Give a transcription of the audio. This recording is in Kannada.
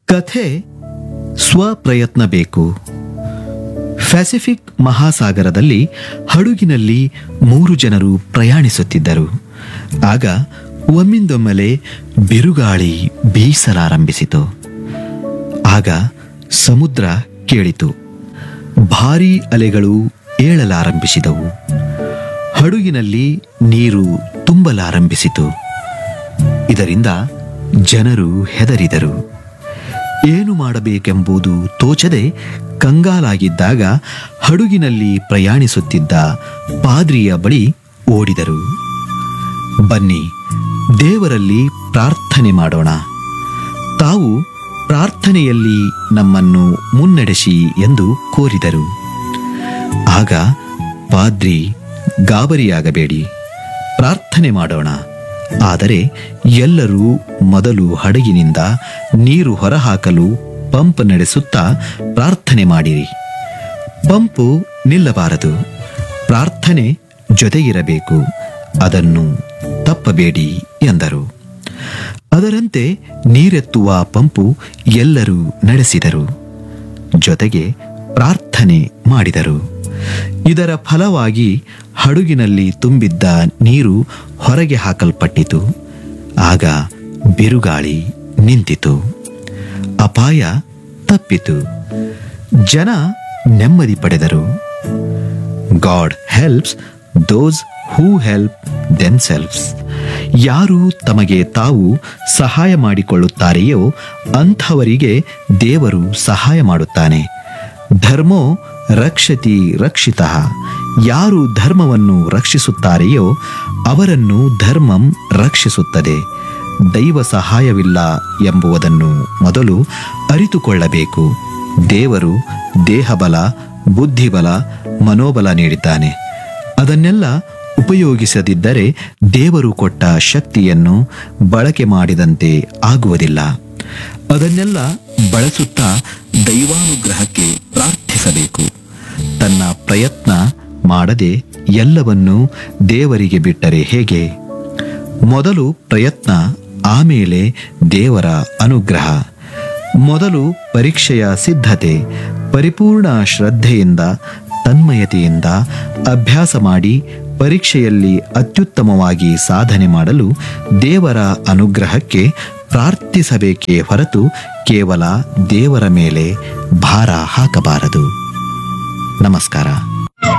ಕಥೆ ಸ್ವಪ್ರಯತ್ನ ಬೇಕು ಪೆಸಿಫಿಕ್ ಮಹಾಸಾಗರದಲ್ಲಿ ಹಡಗಿನಲ್ಲಿ ಮೂರು ಜನರು ಪ್ರಯಾಣಿಸುತ್ತಿದ್ದರು ಆಗ ಒಮ್ಮಿಂದೊಮ್ಮೆಲೆ ಬಿರುಗಾಳಿ ಬೀಸಲಾರಂಭಿಸಿತು ಆಗ ಸಮುದ್ರ ಕೇಳಿತು ಭಾರೀ ಅಲೆಗಳು ಏಳಲಾರಂಭಿಸಿದವು ಹಡಗಿನಲ್ಲಿ ನೀರು ತುಂಬಲಾರಂಭಿಸಿತು ಇದರಿಂದ ಜನರು ಹೆದರಿದರು ಏನು ಮಾಡಬೇಕೆಂಬುದು ತೋಚದೆ ಕಂಗಾಲಾಗಿದ್ದಾಗ ಹಡಗಿನಲ್ಲಿ ಪ್ರಯಾಣಿಸುತ್ತಿದ್ದ ಪಾದ್ರಿಯ ಬಳಿ ಓಡಿದರು ಬನ್ನಿ ದೇವರಲ್ಲಿ ಪ್ರಾರ್ಥನೆ ಮಾಡೋಣ ತಾವು ಪ್ರಾರ್ಥನೆಯಲ್ಲಿ ನಮ್ಮನ್ನು ಮುನ್ನಡೆಸಿ ಎಂದು ಕೋರಿದರು ಆಗ ಪಾದ್ರಿ ಗಾಬರಿಯಾಗಬೇಡಿ ಪ್ರಾರ್ಥನೆ ಮಾಡೋಣ ಆದರೆ ಎಲ್ಲರೂ ಮೊದಲು ಹಡಗಿನಿಂದ ನೀರು ಹೊರಹಾಕಲು ಪಂಪ್ ನಡೆಸುತ್ತಾ ಪ್ರಾರ್ಥನೆ ಮಾಡಿರಿ ಪಂಪು ನಿಲ್ಲಬಾರದು ಪ್ರಾರ್ಥನೆ ಜೊತೆಗಿರಬೇಕು ಅದನ್ನು ತಪ್ಪಬೇಡಿ ಎಂದರು ಅದರಂತೆ ನೀರೆತ್ತುವ ಪಂಪು ಎಲ್ಲರೂ ನಡೆಸಿದರು ಜೊತೆಗೆ ಪ್ರಾರ್ಥನೆ ಮಾಡಿದರು ಇದರ ಫಲವಾಗಿ ಹಡಗಿನಲ್ಲಿ ತುಂಬಿದ್ದ ನೀರು ಹೊರಗೆ ಹಾಕಲ್ಪಟ್ಟಿತು ಆಗ ಬಿರುಗಾಳಿ ನಿಂತಿತು ಅಪಾಯ ತಪ್ಪಿತು ಜನ ನೆಮ್ಮದಿ ಪಡೆದರು God helps those who help themselves ಯಾರು ತಮಗೆ ತಾವು ಸಹಾಯ ಮಾಡಿಕೊಳ್ಳುತ್ತಾರೆಯೋ ಅಂಥವರಿಗೆ ದೇವರು ಸಹಾಯ ಮಾಡುತ್ತಾನೆ ಧರ್ಮೋ ರಕ್ಷತಿ ರಕ್ಷಿತ ಯಾರು ಧರ್ಮವನ್ನು ರಕ್ಷಿಸುತ್ತಾರೆಯೋ ಅವರನ್ನು ಧರ್ಮಂ ರಕ್ಷಿಸುತ್ತದೆ ದೈವ ಸಹಾಯವಿಲ್ಲ ಎಂಬುದನ್ನು ಮೊದಲು ಅರಿತುಕೊಳ್ಳಬೇಕು ದೇವರು ದೇಹಬಲ ಬುದ್ಧಿಬಲ ಮನೋಬಲ ನೀಡಿದ್ದಾನೆ ಅದನ್ನೆಲ್ಲ ಉಪಯೋಗಿಸದಿದ್ದರೆ ದೇವರು ಕೊಟ್ಟ ಶಕ್ತಿಯನ್ನು ಬಳಕೆ ಮಾಡಿದಂತೆ ಆಗುವುದಿಲ್ಲ ಅದನ್ನೆಲ್ಲ ಬಳಸುತ್ತಾ ದೈವಾನುಗ್ರಹಕ್ಕೆ ಪ್ರಾರ್ಥಿಸಬೇಕು ತನ್ನ ಪ್ರಯತ್ನ ಮಾಡದೆ ಎಲ್ಲವನ್ನೂ ದೇವರಿಗೆ ಬಿಟ್ಟರೆ ಹೇಗೆ ಮೊದಲು ಪ್ರಯತ್ನ ಆಮೇಲೆ ದೇವರ ಅನುಗ್ರಹ ಮೊದಲು ಪರೀಕ್ಷೆಯ ಸಿದ್ಧತೆ ಪರಿಪೂರ್ಣ ಶ್ರದ್ಧೆಯಿಂದ ತನ್ಮಯತೆಯಿಂದ ಅಭ್ಯಾಸ ಮಾಡಿ ಪರೀಕ್ಷೆಯಲ್ಲಿ ಅತ್ಯುತ್ತಮವಾಗಿ ಸಾಧನೆ ಮಾಡಲು ದೇವರ ಅನುಗ್ರಹಕ್ಕೆ ಪ್ರಾರ್ಥಿಸಬೇಕೇ ಹೊರತು ಕೇವಲ ದೇವರ ಮೇಲೆ ಭಾರ ಹಾಕಬಾರದು ನಮಸ್ಕಾರ